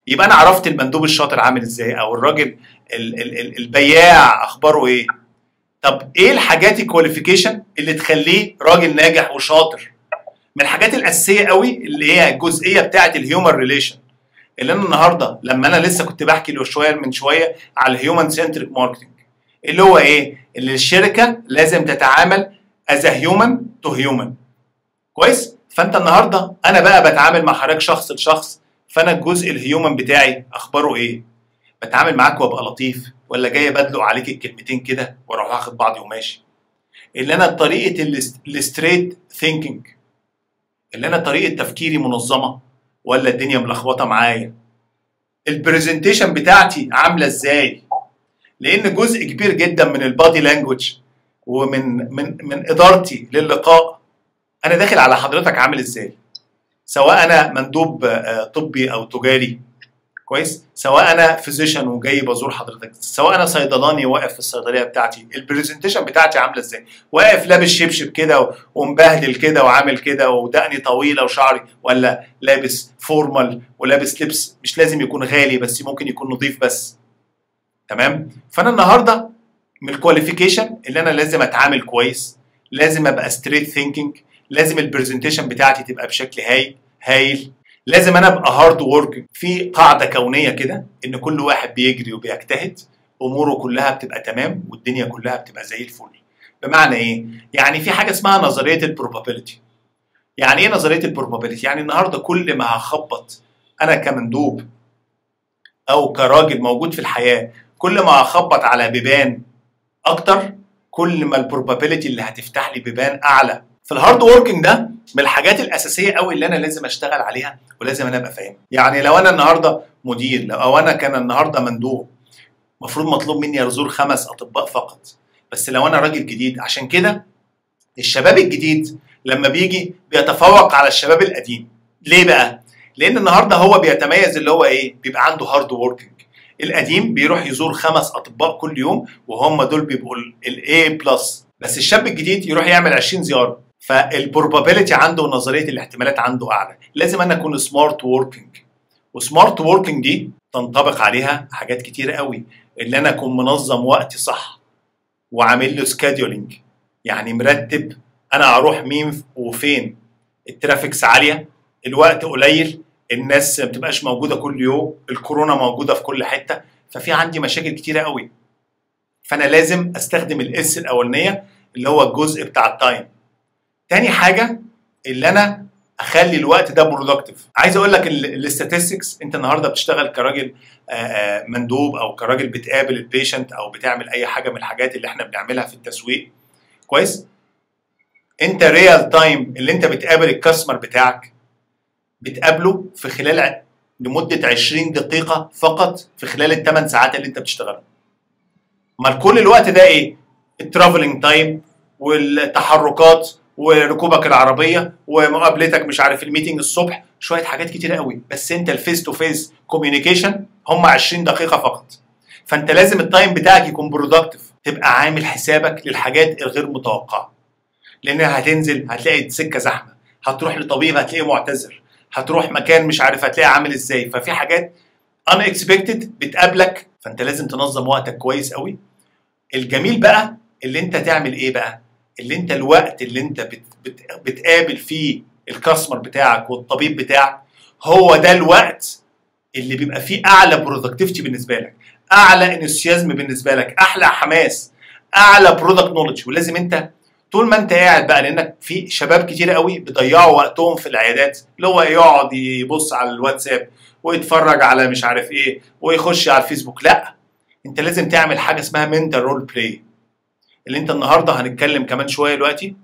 يبقى انا عرفت المندوب الشاطر عامل ازاي او الراجل ال ال ال البياع اخباره ايه طب ايه الحاجات الكواليفيكيشن اللي تخليه راجل ناجح وشاطر من الحاجات الاساسيه قوي اللي هي الجزئيه بتاعه الهيومن ريليشن اللي انا النهارده لما انا لسه كنت بحكي له شويه من شويه على الهيومن سنتريك ماركتنج اللي هو ايه اللي الشركه لازم تتعامل از هيومن تو هيومن كويس فانت النهارده انا بقى بتعامل مع حضرتك شخص لشخص فانا الجزء الهيومن بتاعي اخباره ايه بتعامل معاك وابقى لطيف ولا جاي بدلق عليك الكلمتين كده واروح واخد بعضي وماشي اللي انا طريقه الستريت ثينكينج اللي انا طريقه تفكيري منظمه ولا الدنيا ملخبطه معايا البرزنتيشن بتاعتي عامله ازاي لان جزء كبير جدا من البادي لانجوج ومن من من ادارتي للقاء انا داخل على حضرتك عامل ازاي سواء انا مندوب طبي او تجاري كويس سواء انا فيزيشن وجاي بزور حضرتك سواء انا صيدلاني واقف في الصيدليه بتاعتي البرزنتيشن بتاعتي عامله ازاي واقف لابس شبشب كده ومبهدل كده وعامل كده ودقني طويله وشعري ولا لابس فورمال ولابس لبس مش لازم يكون غالي بس ممكن يكون نظيف بس تمام فانا النهارده من الكواليفيكيشن اللي انا لازم اتعامل كويس لازم ابقى ستريت ثينكينج لازم البرزنتيشن بتاعتي تبقى بشكل هايل هايل لازم انا ابقى هارد ورك في قاعده كونيه كده ان كل واحد بيجري وبيجتهد اموره كلها بتبقى تمام والدنيا كلها بتبقى زي الفل بمعنى ايه يعني في حاجه اسمها نظريه البروبابيلتي يعني ايه نظريه البروبابيلتي يعني النهارده كل ما هخبط انا كمندوب او كراجل موجود في الحياه كل ما هخبط على بيبان اكتر كل ما البروبابيلتي اللي هتفتح لي بيبان اعلى في الهارد وركينج ده من الحاجات الاساسيه قوي اللي انا لازم اشتغل عليها ولازم انا ابقى فاهم يعني لو انا النهارده مدير لو او انا كان النهارده مندوب المفروض مطلوب مني ازور خمس اطباء فقط بس لو انا راجل جديد عشان كده الشباب الجديد لما بيجي بيتفوق على الشباب القديم ليه بقى لان النهارده هو بيتميز اللي هو ايه بيبقى عنده هارد وركينج القديم بيروح يزور خمس اطباء كل يوم وهم دول بيبقوا الاي بلس بس الشاب الجديد يروح يعمل 20 زياره فالبروبابيلتي عنده ونظريه الاحتمالات عنده اعلى لازم انا اكون سمارت ووركينج وسمارت ووركينج دي تنطبق عليها حاجات كتيره قوي اللي انا اكون منظم وقتي صح وعامل له سكادولينج يعني مرتب انا اروح مين وفين الترافيكس عاليه الوقت قليل الناس ما بتبقاش موجوده كل يوم الكورونا موجوده في كل حته ففي عندي مشاكل كتيره قوي فانا لازم استخدم الاس الاولانيه اللي هو الجزء بتاع التايم تاني حاجه اللي انا اخلي الوقت ده برودكتيف عايز اقول لك الاستاتستكس انت النهارده بتشتغل كراجل مندوب او كراجل بتقابل البيشنت او بتعمل اي حاجه من الحاجات اللي احنا بنعملها في التسويق كويس انت ريال تايم اللي انت بتقابل الكاستمر بتاعك بتقابله في خلال لمده 20 دقيقه فقط في خلال الثمان ساعات اللي انت بتشتغلها امال كل الوقت ده ايه الترافلنج تايم والتحركات وركوبك العربيه ومقابلتك مش عارف الميتنج الصبح شويه حاجات كتيره قوي بس انت الفيس تو فيس كوميونيكيشن هم 20 دقيقه فقط فانت لازم التايم بتاعك يكون برودكتيف تبقى عامل حسابك للحاجات الغير متوقعه لان هتنزل هتلاقي سكه زحمه هتروح لطبيب هتلاقيه معتذر هتروح مكان مش عارف هتلاقيه عامل ازاي ففي حاجات unexpected بتقابلك فانت لازم تنظم وقتك كويس قوي الجميل بقى اللي انت تعمل ايه بقى اللي انت الوقت اللي انت بت بت بتقابل فيه الكاستمر بتاعك والطبيب بتاعك هو ده الوقت اللي بيبقى فيه اعلى برودكتيفيتي بالنسبه لك اعلى انثوسيازم بالنسبه لك احلى حماس اعلى برودكت نولج ولازم انت طول ما انت قاعد بقى لانك في شباب كتير قوي بيضيعوا وقتهم في العيادات اللي هو يقعد يبص على الواتساب ويتفرج على مش عارف ايه ويخش على الفيسبوك لا انت لازم تعمل حاجه اسمها منتال رول بلاي اللي انت النهارده هنتكلم كمان شويه دلوقتي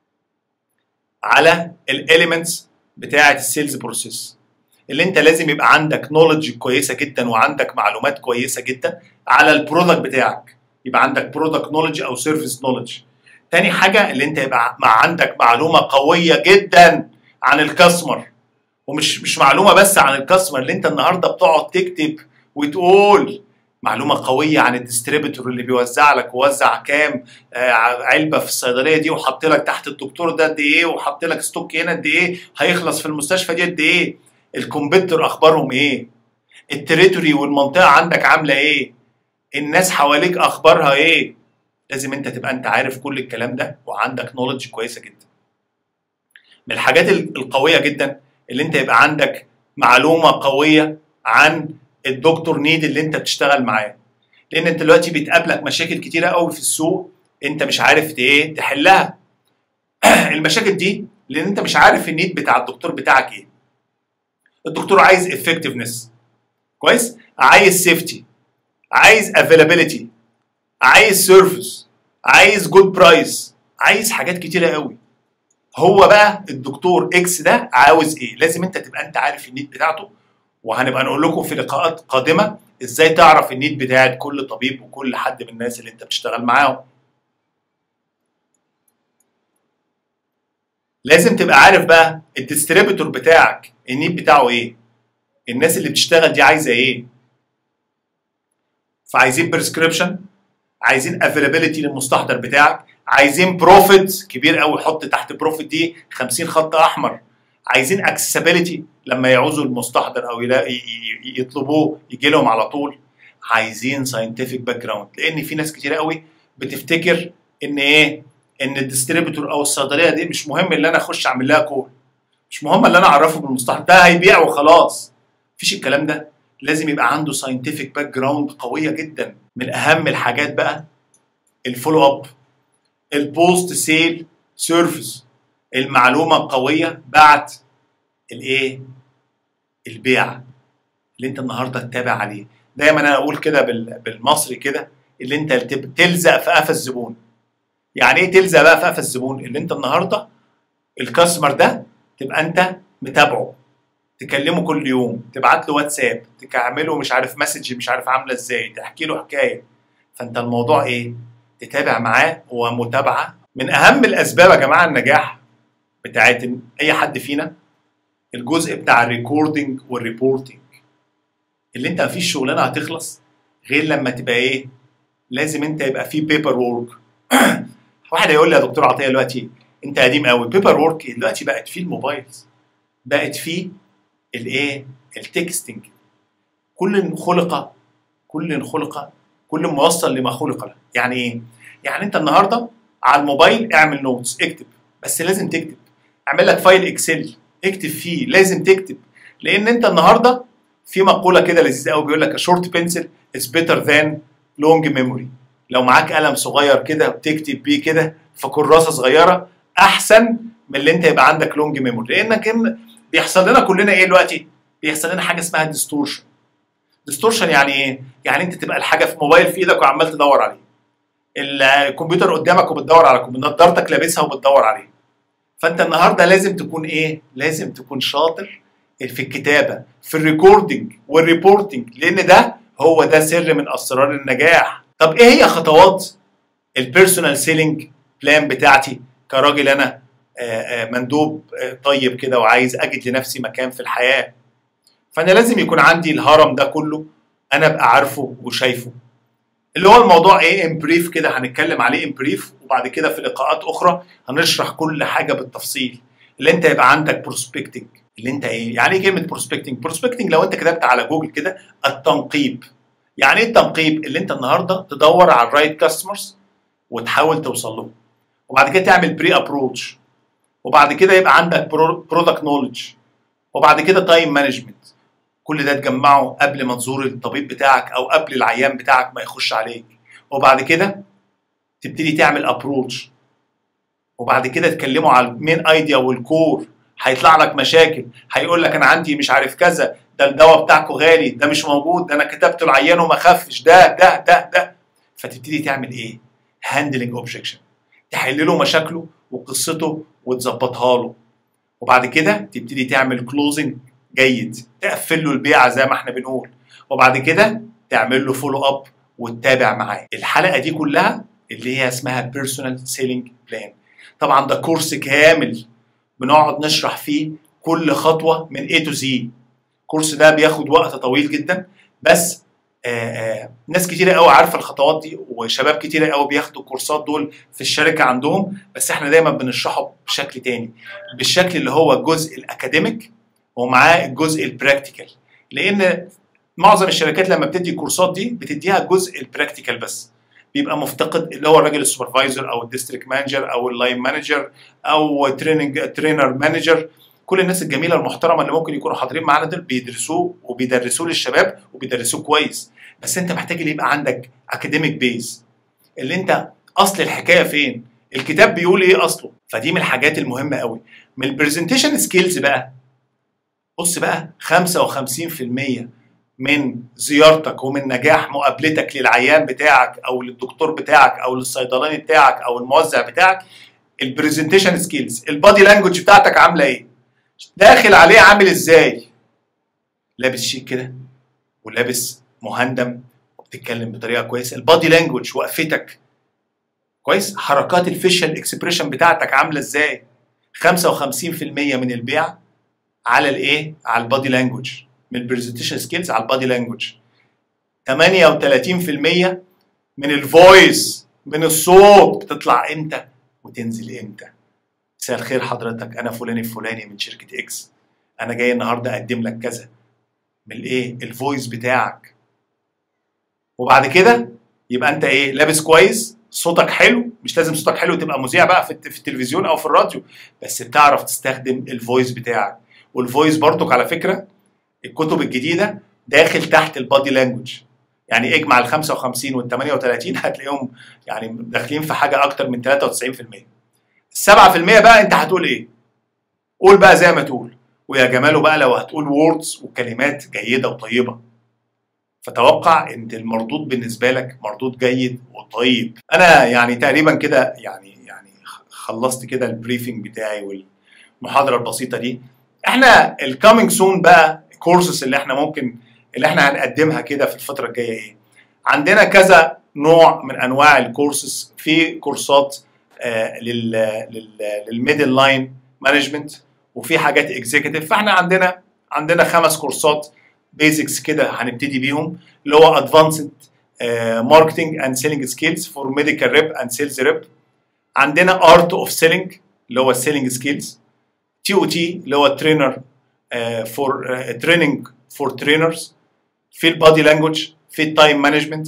على الاليمنتس بتاعه السيلز بروسيس اللي انت لازم يبقى عندك نولج كويسه جدا وعندك معلومات كويسه جدا على البرودكت بتاعك يبقى عندك برودكت نولج او سيرفيس نولج تاني حاجه اللي انت يبقى مع عندك معلومه قويه جدا عن الكاستمر ومش مش معلومه بس عن الكاستمر اللي انت النهارده بتقعد تكتب وتقول معلومه قويه عن الديستريبيتور اللي بيوزع لك ووزع كام آه علبه في الصيدليه دي وحط لك تحت الدكتور ده قد ايه وحط لك ستوك هنا قد ايه هيخلص في المستشفى دي قد ايه الكمبيوتر اخبارهم ايه التريتوري والمنطقه عندك عامله ايه الناس حواليك اخبارها ايه لازم انت تبقى انت عارف كل الكلام ده وعندك نولج كويسه جدا من الحاجات القويه جدا اللي انت يبقى عندك معلومه قويه عن الدكتور نيد اللي انت بتشتغل معاه لان انت دلوقتي بتقابلك مشاكل كتيره قوي في السوق انت مش عارف ايه تحلها المشاكل دي لان انت مش عارف النيد بتاع الدكتور بتاعك ايه الدكتور عايز افكتفنس كويس عايز سيفتي عايز افيلابيلتي عايز سيرفيس عايز جود برايس عايز حاجات كتيره قوي هو بقى الدكتور اكس ده عاوز ايه لازم انت تبقى انت عارف النيد بتاعته وهنبقى نقول لكم في لقاءات قادمه ازاي تعرف النيد بتاعت كل طبيب وكل حد من الناس اللي انت بتشتغل معاهم لازم تبقى عارف بقى الديستريبيتور بتاعك النيد بتاعه ايه الناس اللي بتشتغل دي عايزه ايه فعايزين بريسكريبشن عايزين افيلابيلتي للمستحضر بتاعك عايزين بروفيت كبير قوي حط تحت بروفيت دي 50 خط احمر عايزين اكسسبيلتي لما يعوزوا المستحضر او يطلبوه يجي لهم على طول عايزين ساينتفك باك جراوند لان في ناس كتير قوي بتفتكر ان ايه ان الديستريبيتور او الصيدليه دي مش مهم ان انا اخش اعمل لها كول مش مهم ان انا اعرفه بالمستحضر ده هيبيع وخلاص مفيش الكلام ده لازم يبقى عنده ساينتفك باك جراوند قويه جدا من اهم الحاجات بقى الفولو اب البوست سيل سيرفيس المعلومه القويه بعد الايه البيع اللي انت النهارده تتابع عليه دايما انا اقول كده بالمصري كده اللي انت تلزق في قفا الزبون يعني ايه تلزق بقى في قفا الزبون اللي انت النهارده الكاستمر ده تبقى انت متابعه تكلمه كل يوم تبعت له واتساب تعمله مش عارف مسج مش عارف عامله ازاي تحكي له حكايه فانت الموضوع ايه تتابع معاه ومتابعه من اهم الاسباب يا جماعه النجاح بتاعت اي حد فينا الجزء بتاع الريكوردنج والريبورتنج اللي انت مفيش شغلانه هتخلص غير لما تبقى ايه لازم انت يبقى في بيبر وورك واحد هيقول لي يا دكتور عطيه دلوقتي انت قديم قوي بيبر وورك دلوقتي بقت في الموبايلز بقت في الايه التكستنج كل خلق كل خلق كل موصل لما خلق له يعني ايه يعني انت النهارده على الموبايل اعمل نوتس اكتب بس لازم تكتب اعمل لك فايل اكسل اكتب فيه لازم تكتب لان انت النهارده في مقوله كده لذيذه قوي بيقول لك شورت بنسل از بيتر ذان لونج ميموري لو معاك قلم صغير كده وبتكتب بيه كده في كراسه صغيره احسن من اللي انت يبقى عندك لونج ميموري لانك بيحصل لنا كلنا ايه دلوقتي؟ بيحصل لنا حاجه اسمها ديستورشن. ديستورشن يعني ايه؟ يعني انت تبقى الحاجه في موبايل في ايدك وعمال تدور عليه. الكمبيوتر قدامك وبتدور على نضارتك لابسها وبتدور عليه. فانت النهارده لازم تكون ايه؟ لازم تكون شاطر في الكتابه، في الريكوردنج والريبورتنج لان ده هو ده سر من اسرار النجاح. طب ايه هي خطوات البيرسونال سيلينج بلان بتاعتي كراجل انا مندوب طيب كده وعايز اجد لنفسي مكان في الحياه فانا لازم يكون عندي الهرم ده كله انا ابقى عارفه وشايفه اللي هو الموضوع ايه ان بريف كده هنتكلم عليه ان بريف وبعد كده في لقاءات اخرى هنشرح كل حاجه بالتفصيل اللي انت يبقى عندك بروسبكتنج اللي انت ايه يعني ايه كلمه بروسبكتنج بروسبكتنج لو انت كتبت على جوجل كده التنقيب يعني ايه التنقيب اللي انت النهارده تدور على الرايت كاستمرز وتحاول توصل لهم وبعد كده تعمل بري ابروتش وبعد كده يبقى عندك برودكت نولج وبعد كده تايم مانجمنت كل ده تجمعه قبل ما تزور الطبيب بتاعك او قبل العيان بتاعك ما يخش عليك وبعد كده تبتدي تعمل ابروتش وبعد كده تكلمه على المين ايديا والكور هيطلع لك مشاكل هيقول لك انا عندي مش عارف كذا ده الدواء بتاعكم غالي ده مش موجود ده انا كتبته العيان وما خفش ده ده ده ده فتبتدي تعمل ايه؟ هاندلنج اوبجكشن تحل له مشاكله وقصته وتظبطها له وبعد كده تبتدي تعمل كلوزنج جيد تقفل له البيعه زي ما احنا بنقول وبعد كده تعمل له فولو اب وتتابع معاه الحلقه دي كلها اللي هي اسمها بيرسونال سيلينج بلان طبعا ده كورس كامل بنقعد نشرح فيه كل خطوه من A to Z الكورس ده بياخد وقت طويل جدا بس آآ آآ ناس كتيرة قوي عارفه الخطوات دي وشباب كتيرة قوي بياخدوا الكورسات دول في الشركه عندهم بس احنا دايما بنشرحه بشكل تاني بالشكل اللي هو الجزء الاكاديميك ومعاه الجزء البراكتيكال لان معظم الشركات لما بتدي الكورسات دي بتديها الجزء البراكتيكال بس بيبقى مفتقد اللي هو الراجل السوبرفايزر او الديستريكت مانجر او اللاين مانجر او تريننج ترينر مانجر كل الناس الجميله المحترمه اللي ممكن يكونوا حاضرين معانا دول بيدرسوه وبيدرسوه للشباب وبيدرسوه كويس بس انت محتاج اللي يبقى عندك اكاديميك بيز اللي انت اصل الحكايه فين الكتاب بيقول ايه اصله فدي من الحاجات المهمه قوي من البرزنتيشن سكيلز بقى بص بقى 55% من زيارتك ومن نجاح مقابلتك للعيان بتاعك او للدكتور بتاعك او للصيدلاني بتاعك او الموزع بتاعك البرزنتيشن سكيلز البادي لانجوج بتاعتك عامله ايه داخل عليه عامل ازاي لابس شيك كده ولابس مهندم وبتتكلم بطريقه كويسه البادي لانجوج وقفتك كويس حركات الفيشل اكسبريشن بتاعتك عامله ازاي 55% من البيع على الايه على البادي لانجوج من البرزنتيشن سكيلز على البادي لانجوج 38% من الفويس من الصوت بتطلع امتى وتنزل امتى مساء الخير حضرتك انا فلان الفلاني من شركه اكس انا جاي النهارده اقدم لك كذا من الايه الفويس بتاعك وبعد كده يبقى انت ايه لابس كويس صوتك حلو مش لازم صوتك حلو تبقى مذيع بقى في في التلفزيون او في الراديو بس بتعرف تستخدم الفويس بتاعك والفويس برضك على فكره الكتب الجديده داخل تحت البادي لانجوج يعني اجمع ال 55 وال 38 هتلاقيهم يعني داخلين في حاجه اكتر من 93% ال 7% بقى انت هتقول ايه؟ قول بقى زي ما تقول ويا جماله بقى لو هتقول ووردز وكلمات جيده وطيبه فتوقع ان المردود بالنسبه لك مردود جيد وطيب انا يعني تقريبا كده يعني يعني خلصت كده البريفنج بتاعي والمحاضره البسيطه دي احنا الكامينج سون بقى الكورسز اللي احنا ممكن اللي احنا هنقدمها كده في الفتره الجايه ايه عندنا كذا نوع من انواع الكورسز في كورسات آه لل لل للميدل لاين مانجمنت وفي حاجات اكزيكتيف فاحنا عندنا عندنا خمس كورسات بيزكس كده هنبتدي بيهم اللي هو ادفانسد ماركتنج اند سيلينج سكيلز فور ميديكال ريب اند سيلز ريب عندنا ارت اوف سيلينج اللي هو السيلينج سكيلز تي او تي اللي هو ترينر فور تريننج فور ترينرز في البادي لانجوج في التايم مانجمنت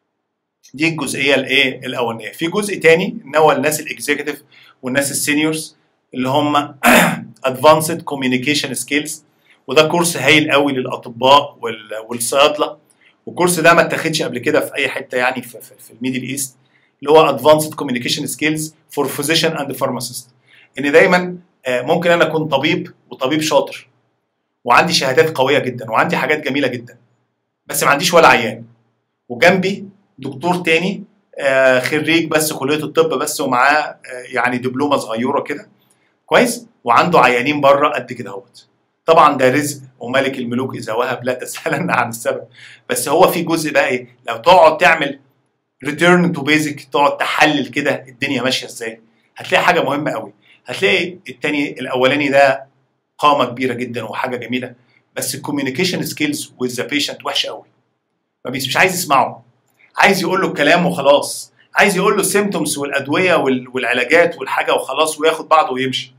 دي الجزئيه الايه الاولانيه في جزء تاني ان هو الناس الاكزيكتيف والناس السينيورز اللي هم ادفانسد كوميونيكيشن سكيلز وده كورس هايل قوي للاطباء والصيادله والكورس ده ما اتاخدش قبل كده في اي حته يعني في, في, في الميدل ايست اللي هو ادفانسد كوميونيكيشن سكيلز فور فيزيشن اند فارماسيست ان دايما ممكن انا اكون طبيب وطبيب شاطر وعندي شهادات قويه جدا وعندي حاجات جميله جدا بس ما عنديش ولا عيان وجنبي دكتور تاني خريج بس كليه الطب بس ومعاه يعني دبلومه صغيره كده كويس وعنده عيانين بره قد كده اهوت طبعا ده رزق وملك الملوك اذا وهب لا تسالن عن السبب بس هو في جزء بقى ايه لو تقعد تعمل ريتيرن تو بيزك تقعد تحلل كده الدنيا ماشيه ازاي هتلاقي حاجه مهمه قوي هتلاقي التاني الاولاني ده قامه كبيره جدا وحاجه جميله بس الكوميونيكيشن سكيلز وذ ذا بيشنت وحشه قوي مش عايز يسمعه عايز يقول له الكلام وخلاص عايز يقول له السيمتومز والادويه والعلاجات والحاجه وخلاص وياخد بعضه ويمشي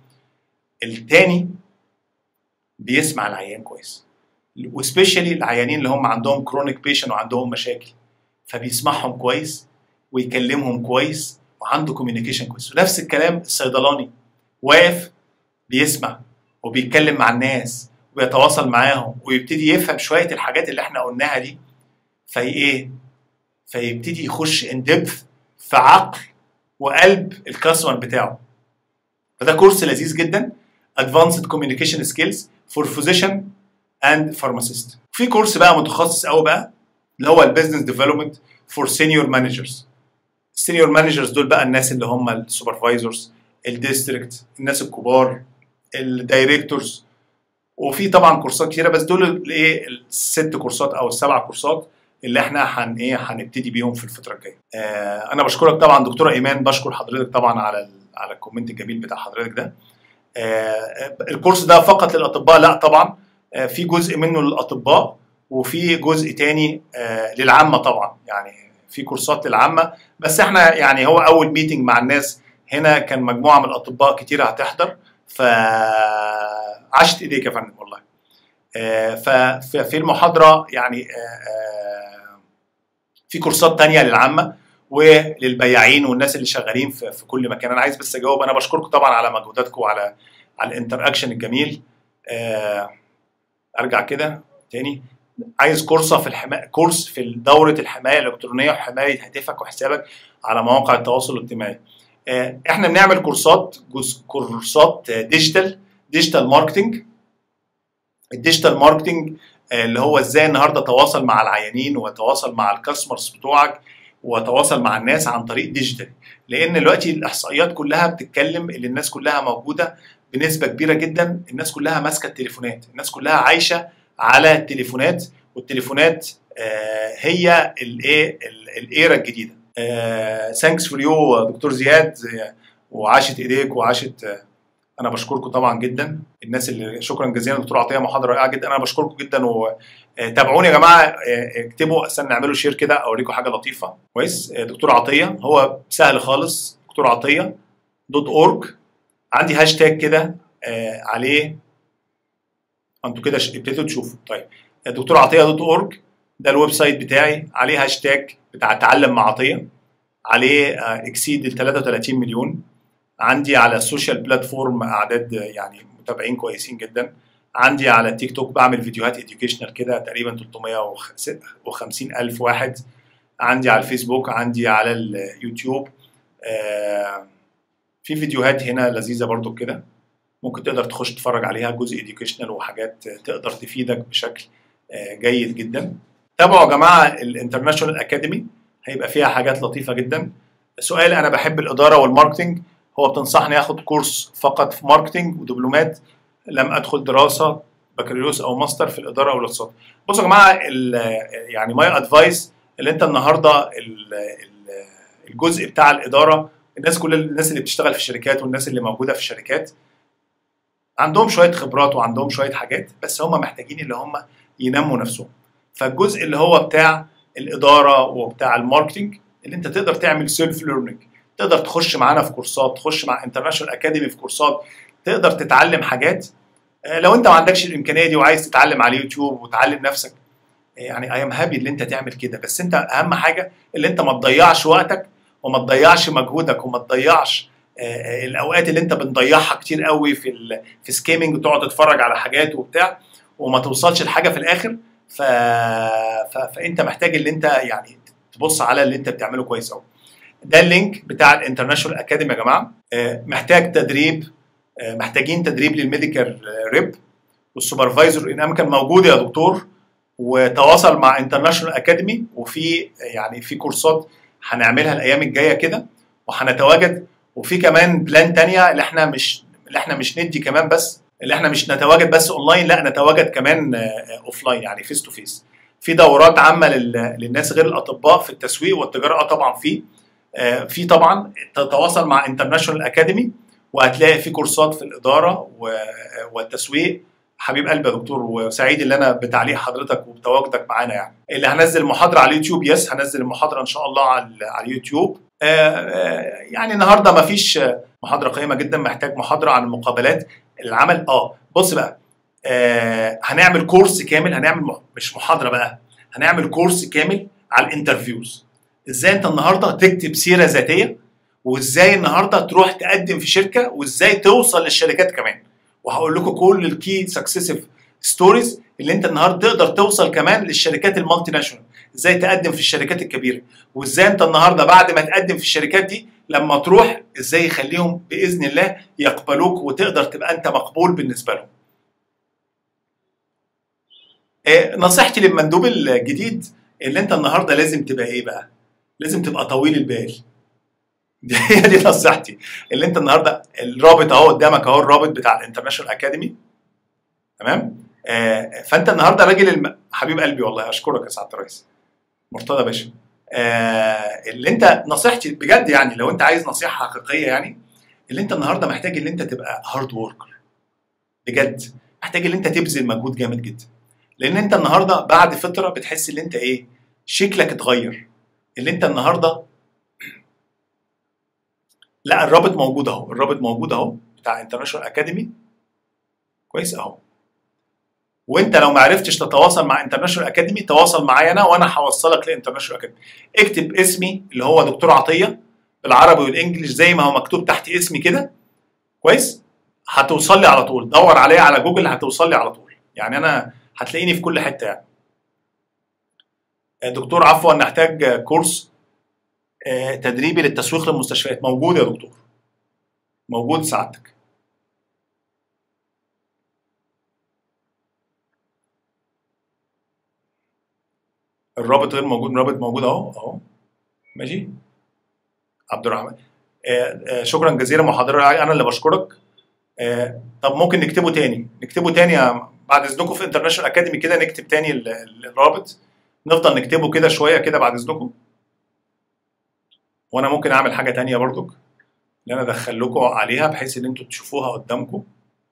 التاني بيسمع العيان كويس وسبيشالي العيانين اللي هم عندهم كرونيك بيشن وعندهم مشاكل فبيسمعهم كويس ويكلمهم كويس وعنده كوميونيكيشن كويس ونفس الكلام الصيدلاني واقف بيسمع وبيتكلم مع الناس ويتواصل معاهم ويبتدي يفهم شويه الحاجات اللي احنا قلناها دي في ايه فيبتدي يخش ان ديبث في عقل وقلب الكاستمر بتاعه فده كورس لذيذ جدا Advanced Communication Skills for Physician and Pharmacist في كورس بقى متخصص قوي بقى اللي هو البيزنس ديفلوبمنت فور سينيور مانجرز السينيور مانجرز دول بقى الناس اللي هم السوبرفايزرز الديستريكت الناس الكبار الدايركتورز وفي طبعا كورسات كتيره بس دول الايه الست كورسات او السبع كورسات اللي احنا هن ايه هنبتدي بيهم في الفتره الجايه. آه انا بشكرك طبعا دكتوره ايمان بشكر حضرتك طبعا على على الكومنت الجميل بتاع حضرتك ده. آه الكورس ده فقط للاطباء لا طبعا آه في جزء منه للاطباء وفي جزء تاني آه للعامه طبعا يعني في كورسات للعامه بس احنا يعني هو اول ميتنج مع الناس هنا كان مجموعه من الاطباء كتير هتحضر فعشت ايديك يا فندم والله آه، ففي المحاضره يعني آه، آه، في كورسات تانية للعامه وللبياعين والناس اللي شغالين في في كل مكان انا عايز بس اجاوب انا بشكركم طبعا على مجهوداتكم وعلى على الانتر اكشن الجميل آه، ارجع كده تاني عايز كورسه في الحمايه كورس في دوره الحمايه الالكترونيه وحمايه هاتفك وحسابك على مواقع التواصل الاجتماعي آه، احنا بنعمل كورسات جزء كورسات آه، ديجيتال ديجيتال ماركتنج الديجيتال ماركتنج آه، اللي هو ازاي النهارده تواصل مع العيانين وتواصل مع الكاستمرز بتوعك وتواصل مع الناس عن طريق ديجيتال لان دلوقتي الاحصائيات كلها بتتكلم اللي الناس كلها موجوده بنسبه كبيره جدا الناس كلها ماسكه التليفونات الناس كلها عايشه على التليفونات والتليفونات آه، هي الايه الايرا الجديده ثانكس فور يو دكتور زياد آه، وعاشت ايديك وعاشت آه، انا بشكركم طبعا جدا الناس اللي شكرا جزيلا دكتور عطيه محاضره رائعه جدا انا بشكركم جدا وتابعوني يا جماعه آه، اكتبوا استنى نعملوا شير كده اوريكم حاجه لطيفه كويس آه، دكتور عطيه هو سهل خالص دكتور عطيه دوت اورج عندي هاشتاج كده آه، عليه انتوا كده ش- ابتديتوا تشوفوا طيب دكتور عطيه دوت اورج ده الويب سايت بتاعي عليه هاشتاج بتاع تعلم مع عطيه عليه اكسيد ال 33 مليون عندي على السوشيال بلاتفورم اعداد آه، يعني متابعين كويسين جدا عندي على التيك توك بعمل فيديوهات اديوكيشنال كده تقريبا 350 الف واحد عندي على الفيسبوك عندي على اليوتيوب آه، في فيديوهات هنا لذيذه برضو كده ممكن تقدر تخش تتفرج عليها جزء اديوكيشنال وحاجات تقدر تفيدك بشكل آه، جيد جدا تابعوا يا جماعه الانترناشونال اكاديمي هيبقى فيها حاجات لطيفه جدا سؤال انا بحب الاداره والماركتنج هو بتنصحني اخد كورس فقط في ماركتنج ودبلومات لم ادخل دراسه بكالوريوس او ماستر في الاداره والاقتصاد بصوا يا جماعه ال- يعني ماي ادفايس اللي انت النهارده ال- ال- الجزء بتاع الاداره الناس كل الناس اللي بتشتغل في الشركات والناس اللي موجوده في الشركات عندهم شويه خبرات وعندهم شويه حاجات بس هم محتاجين اللي هم ينموا نفسهم فالجزء اللي هو بتاع الاداره وبتاع الماركتنج اللي انت تقدر تعمل سيلف ليرنينج تقدر تخش معانا في كورسات تخش مع انترناشونال اكاديمي في كورسات تقدر تتعلم حاجات آه، لو انت ما عندكش الامكانيه دي وعايز تتعلم على اليوتيوب وتعلم نفسك آه، يعني اي ام هابي اللي انت تعمل كده بس انت اهم حاجه اللي انت ما تضيعش وقتك وما تضيعش مجهودك وما تضيعش آه، آه، الاوقات اللي انت بنضيعها كتير قوي في ال في سكيمنج وتقعد تتفرج على حاجات وبتاع وما توصلش لحاجه في الاخر ف... ف... فانت محتاج اللي انت يعني تبص على اللي انت بتعمله كويس قوي ده اللينك بتاع الانترناشونال اكاديمي يا جماعه آه، محتاج تدريب آه، محتاجين تدريب للميديكال ريب والسوبرفايزر ان امكن موجود يا دكتور وتواصل مع انترناشونال اكاديمي وفي يعني في كورسات هنعملها الايام الجايه كده وهنتواجد وفي كمان بلان تانية اللي احنا مش اللي احنا مش ندي كمان بس اللي احنا مش نتواجد بس اونلاين لا نتواجد كمان اوف لاين يعني فيس تو فيس في دورات عامه لل- للناس غير الاطباء في التسويق والتجاره اه طبعا في آه، في طبعا تتواصل مع انترناشونال اكاديمي وهتلاقي في كورسات في الاداره و- والتسويق حبيب قلبي يا دكتور وسعيد اللي انا بتعليق حضرتك وبتواجدك معانا يعني اللي هنزل محاضره على اليوتيوب يس هنزل المحاضره ان شاء الله على على اليوتيوب آه، آه، يعني النهارده ما فيش محاضره قيمه جدا محتاج محاضره عن المقابلات العمل اه بص بقى آه هنعمل كورس كامل هنعمل مح- مش محاضره بقى هنعمل كورس كامل على الانترفيوز ازاي انت النهارده تكتب سيره ذاتيه وازاي النهارده تروح تقدم في شركه وازاي توصل للشركات كمان وهقول لكم كل الكي سكسيسيف ستوريز اللي انت النهارده تقدر توصل كمان للشركات المالتي ناشونال ازاي تقدم في الشركات الكبيره وازاي انت النهارده بعد ما تقدم في الشركات دي لما تروح ازاي يخليهم باذن الله يقبلوك وتقدر تبقى انت مقبول بالنسبه لهم آه، نصيحتي للمندوب الجديد اللي انت النهارده لازم تبقى ايه بقى لازم تبقى طويل البال دي هي دي نصيحتي اللي انت النهارده الرابط اهو قدامك اهو الرابط بتاع الانترناشونال اكاديمي تمام آه فانت النهارده راجل الم... حبيب قلبي والله اشكرك يا سعاده الرئيس مرتضى باشا آه اللي انت نصيحتي بجد يعني لو انت عايز نصيحه حقيقيه يعني اللي انت النهارده محتاج اللي انت تبقى هارد وركر بجد محتاج اللي انت تبذل مجهود جامد جدا لان انت النهارده بعد فتره بتحس ان انت ايه شكلك اتغير اللي انت النهارده لا الرابط موجود اهو الرابط موجود اهو بتاع انترناشونال اكاديمي كويس اهو وانت لو ما عرفتش تتواصل مع انترناشونال اكاديمي تواصل معايا انا وانا هوصلك لانترناشونال اكاديمي اكتب اسمي اللي هو دكتور عطيه بالعربي والانجليش زي ما هو مكتوب تحت اسمي كده كويس هتوصل لي على طول دور عليا على جوجل هتوصل لي على طول يعني انا هتلاقيني في كل حته يعني دكتور عفوا نحتاج كورس آه، تدريبي للتسويق للمستشفيات موجود يا دكتور موجود سعادتك الرابط غير موجود الرابط موجود اهو اهو ماشي عبد الرحمن آه، آه، شكرا جزيلا محاضرة انا اللي بشكرك آه، طب ممكن نكتبه تاني نكتبه تاني يا- بعد اذنكم في انترناشونال اكاديمي كده نكتب تاني ال- ال- الرابط نفضل نكتبه كده شويه كده بعد اذنكم وانا ممكن اعمل حاجه تانية برضك ان انا ادخل لكم عليها بحيث ان انتوا تشوفوها قدامكم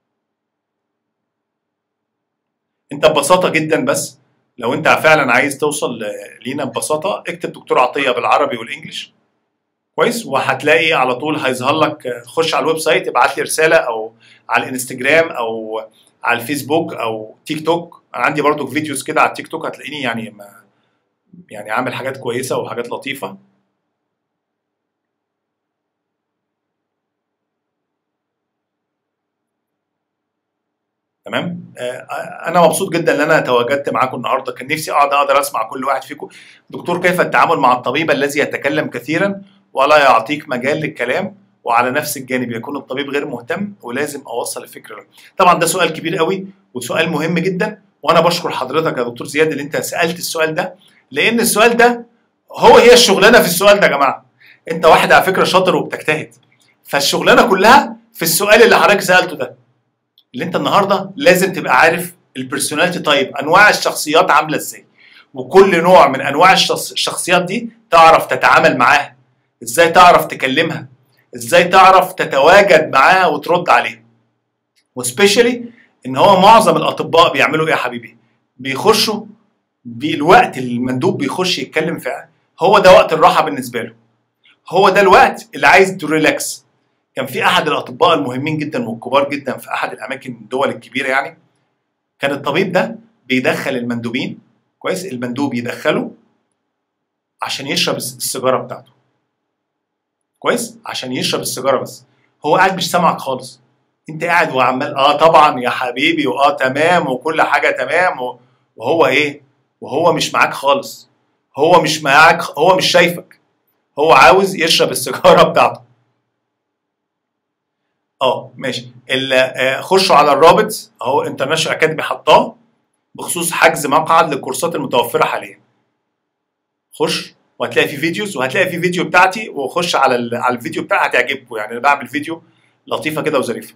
انت ببساطه جدا بس لو انت فعلا عايز توصل ل- لينا ببساطه اكتب دكتور عطيه بالعربي والانجليش كويس وهتلاقي على طول هيظهر لك خش على الويب سايت ابعت لي رساله او على الانستجرام او على الفيسبوك او تيك توك انا عندي برضو فيديوز كده على التيك توك هتلاقيني يعني ما يعني عامل حاجات كويسه وحاجات لطيفه تمام آه، انا مبسوط جدا ان انا تواجدت معاكم النهارده كان نفسي اقعد اقدر اسمع كل واحد فيكم دكتور كيف التعامل مع الطبيب الذي يتكلم كثيرا ولا يعطيك مجال للكلام وعلى نفس الجانب يكون الطبيب غير مهتم ولازم اوصل الفكره له طبعا ده سؤال كبير قوي وسؤال مهم جدا وانا بشكر حضرتك يا دكتور زياد اللي انت سالت السؤال ده لان السؤال ده هو هي الشغلانه في السؤال ده يا جماعه انت واحد على فكره شاطر وبتجتهد فالشغلانه كلها في السؤال اللي حضرتك سالته ده اللي انت النهارده لازم تبقى عارف البيرسوناليتي تايب انواع الشخصيات عامله ازاي وكل نوع من انواع الشخص- الشخصيات دي تعرف تتعامل معاها ازاي تعرف تكلمها ازاي تعرف تتواجد معاها وترد عليها وسبيشالي ان هو معظم الاطباء بيعملوا ايه يا حبيبي بيخشوا بالوقت اللي المندوب بيخش يتكلم فيه هو ده وقت الراحه بالنسبه له هو ده الوقت اللي عايز تريلاكس كان في احد الاطباء المهمين جدا والكبار جدا في احد الاماكن الدول الكبيره يعني كان الطبيب ده بيدخل المندوبين كويس المندوب يدخله عشان يشرب الس- السيجاره بتاعته كويس عشان يشرب السيجاره بس هو قاعد مش سامعك خالص انت قاعد وعمال اه طبعا يا حبيبي واه تمام وكل حاجه تمام و- وهو ايه وهو مش معاك خالص هو مش معاك هو مش شايفك هو عاوز يشرب السيجاره بتاعته اه ماشي ال- آه، خشوا على الرابط اهو انترناشونال اكاديمي حطاه بخصوص حجز مقعد للكورسات المتوفره حاليا خش وهتلاقي في فيديوز وهتلاقي في فيديو بتاعتي وخش على ال- على الفيديو بتاعي هتعجبكم يعني انا بعمل فيديو لطيفه كده وظريفه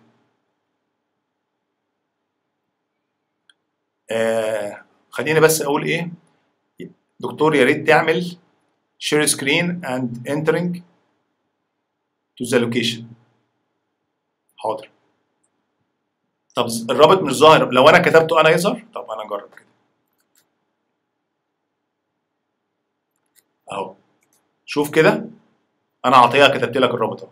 آه خليني بس اقول ايه دكتور يا ريت تعمل share screen and entering to the location حاضر طب الرابط مش ظاهر لو انا كتبته انا يظهر طب انا اجرب كده اهو شوف كده انا عطيه كتبت لك الرابط اهو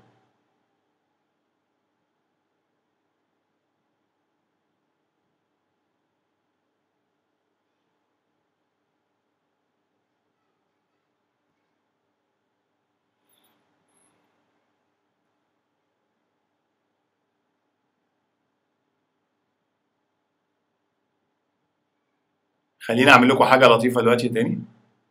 خليني اعمل لكم حاجه لطيفه دلوقتي تاني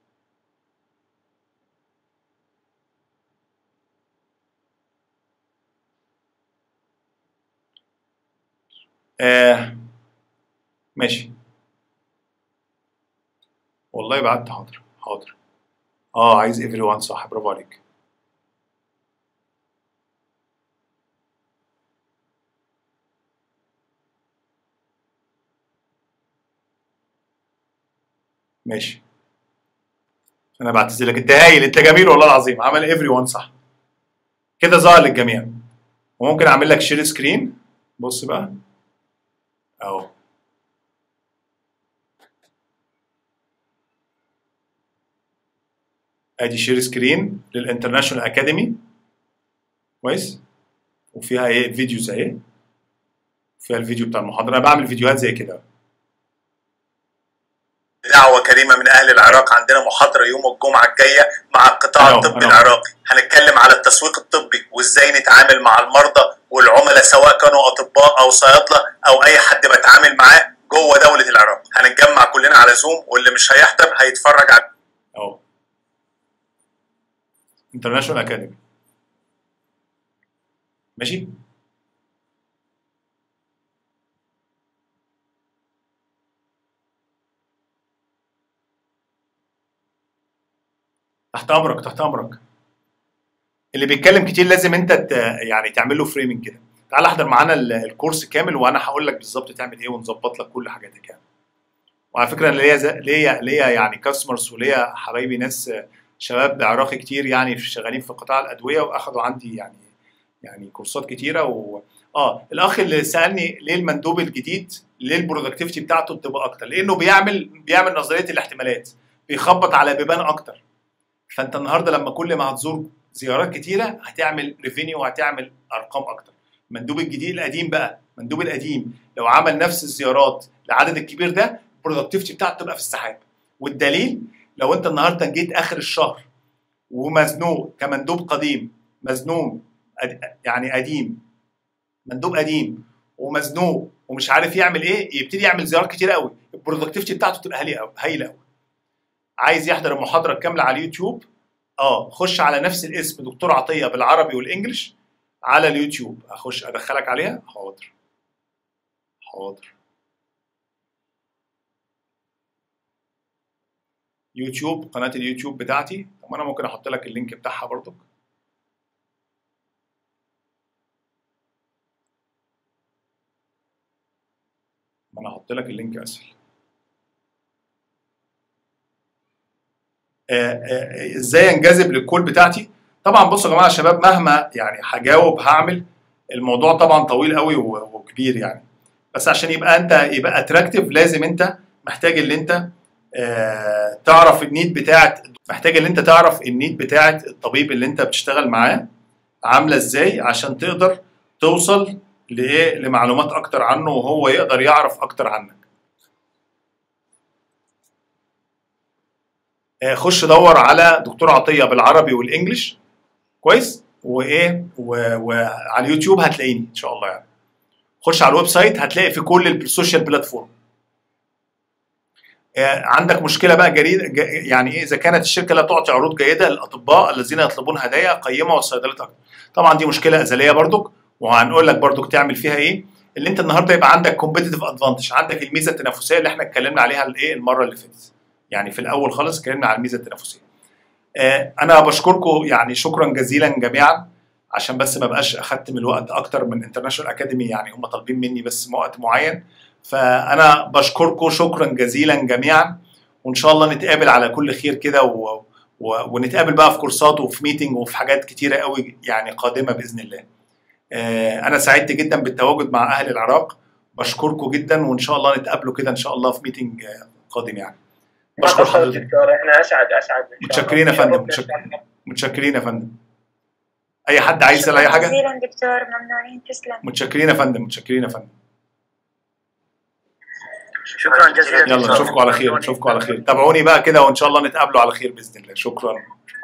آه ماشي والله بعت حاضر حاضر اه عايز ايفري وان صح برافو عليك ماشي انا بعتذر لك انت هايل انت جميل والله العظيم عمل ايفري وان صح كده ظهر للجميع وممكن اعمل لك شير سكرين بص بقى اهو ادي شير سكرين للانترناشونال اكاديمي كويس وفيها ايه فيديوز اهي فيها الفيديو بتاع المحاضره انا بعمل فيديوهات زي كده دعوة كريمة من أهل العراق عندنا محاضرة يوم الجمعة الجاية مع القطاع الطبي العراقي هنتكلم على التسويق الطبي وإزاي نتعامل مع المرضى والعملاء سواء كانوا أطباء أو صيادلة أو أي حد بتعامل معاه جوه دولة العراق هنتجمع كلنا على زوم واللي مش هيحضر هيتفرج على أهو انترناشونال أكاديمي ماشي تحت امرك تحت امرك اللي بيتكلم كتير لازم انت يعني تعمل له فريمنج كده تعال احضر معانا الكورس كامل وانا هقول لك بالظبط تعمل ايه ونظبط لك كل حاجاتك يعني وعلى فكره ليا ليا ليا يعني كاستمرز وليا حبايبي ناس شباب عراقي كتير يعني شغالين في قطاع الادويه واخدوا عندي يعني يعني كورسات كتيره و اه الاخ اللي سالني ليه المندوب الجديد ليه البرودكتيفيتي بتاعته بتبقى اكتر لانه بيعمل بيعمل نظريه الاحتمالات بيخبط على بيبان اكتر فانت النهارده لما كل ما هتزور زيارات كتيره هتعمل ريفينيو وهتعمل ارقام اكتر مندوب الجديد القديم بقى مندوب القديم لو عمل نفس الزيارات لعدد الكبير ده البرودكتيفيتي بتاعته تبقى في السحاب والدليل لو انت النهارده جيت اخر الشهر ومزنوق كمندوب قديم مزنوق يعني قديم مندوب قديم ومزنوق ومش عارف يعمل ايه يبتدي يعمل زيارات كتير قوي البرودكتيفيتي بتاعته تبقى هايله قوي هايله قوي عايز يحضر المحاضره الكامله على اليوتيوب اه خش على نفس الاسم دكتور عطيه بالعربي والانجليش على اليوتيوب اخش ادخلك عليها حاضر حاضر يوتيوب قناه اليوتيوب بتاعتي طب انا ممكن احط لك اللينك بتاعها برضك ما انا احط لك اللينك اسهل آه، آه، ازاي انجذب للكول بتاعتي طبعا بصوا يا جماعه الشباب مهما يعني هجاوب هعمل الموضوع طبعا طويل قوي وكبير يعني بس عشان يبقى انت يبقى اتراكتيف لازم انت محتاج اللي انت آه تعرف النيد بتاعت محتاج اللي انت تعرف النيد بتاعت الطبيب اللي انت بتشتغل معاه عامله ازاي عشان تقدر توصل لايه لمعلومات اكتر عنه وهو يقدر يعرف اكتر عنك آه، خش دور على دكتور عطيه بالعربي والانجليش كويس وايه وعلى اليوتيوب هتلاقيني ان شاء الله يعني خش على الويب سايت هتلاقي في كل السوشيال بلاتفورم آه، عندك مشكله بقى جريده يعني ايه اذا كانت الشركه لا تعطي عروض جيده للاطباء الذين يطلبون هدايا قيمه والصيدليات اكتر طبعا دي مشكله ازليه برضك وهنقول لك برضك تعمل فيها ايه اللي انت النهارده يبقى عندك كومبيتيتيف ادفانتج عندك الميزه التنافسيه اللي احنا اتكلمنا عليها الايه المره اللي فاتت يعني في الاول خالص اتكلمنا على الميزه التنافسيه آه، انا بشكركم يعني شكرا جزيلا جميعا عشان بس ما بقاش اخدت من الوقت اكتر من انترناشونال اكاديمي يعني هم طالبين مني بس وقت معين فانا بشكركم شكرا جزيلا جميعا وان شاء الله نتقابل على كل خير كده و... و... ونتقابل بقى في كورسات وفي ميتنج وفي حاجات كتيره قوي يعني قادمه باذن الله آه، انا سعدت جدا بالتواجد مع اهل العراق بشكركم جدا وان شاء الله نتقابلوا كده ان شاء الله في ميتنج قادم يعني بشكر حضرتك دكتور احنا اسعد اسعد متشكرين يا فندم متشكرين يا فندم اي حد عايز يسال اي حاجه جزيلا دكتور ممنونين تسلم متشكرين يا فندم متشكرين يا فندم شكرا جزيلا يلا نشوفكم على خير نشوفكم على خير تابعوني بقى كده وان شاء الله نتقابلوا على خير باذن الله شكرا